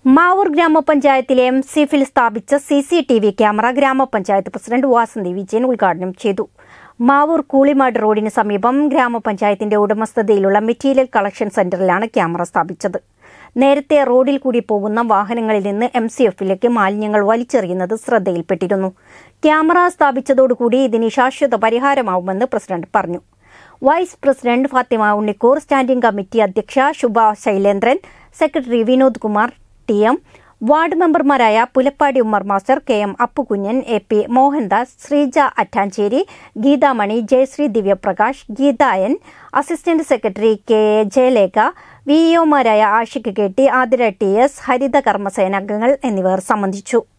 മാവൂർ ഗ്രാമപഞ്ചായത്തിലെ എം സിഫിൽ സ്ഥാപിച്ച C C T V camera ഗ്രാമപഞ്ചായത്ത് പ്രസിഡന്റ് വാസന്തി വിജയൻ ഉദ്ഘാടനം ചെയ്തു മാവൂർ കൂളിമാട് റോഡിന് സമീപം ഗ്രാമപഞ്ചായത്തിന്റെ ഉടമസ്ഥതയിലുള്ള മെറ്റീരിയൽ കളക്ഷൻ സെന്ററിലാണ് ക്യാമറ സ്ഥാപിച്ചത് നേരത്തെ റോഡിൽ കൂടി പോകുന്ന വാഹനങ്ങളിൽ നിന്ന് എം സി എഫിലേക്ക് മാലിന്യങ്ങൾ വലിച്ചെറിയുന്നത് ശ്രദ്ധയിൽപ്പെട്ടിരുന്നു ക്യാമറ സ്ഥാപിച്ചതോടുകൂടി ഇതിന് ശാശ്വത പരിഹാരമാവുമെന്ന് പ്രസിഡന്റ് പറഞ്ഞു vice president Fathima Unnikoor standing committee അധ്യക്ഷ Shubha Shailendran secretary Vinod Kumar T M ward മെമ്പർമാരായ Pulappadi Ummer master K M Appukunjan A P Mohandas Sreeja Attancheri Geethamani Jayasree Divyaprakash Geetha N assistant secretary K A Jayalekha വിഇഒമാരായ Ashiq K T Athira T S Haritha കർമ്മസേനാംഗങ്ങൾ എന്നിവർ സംബന്ധിച്ചു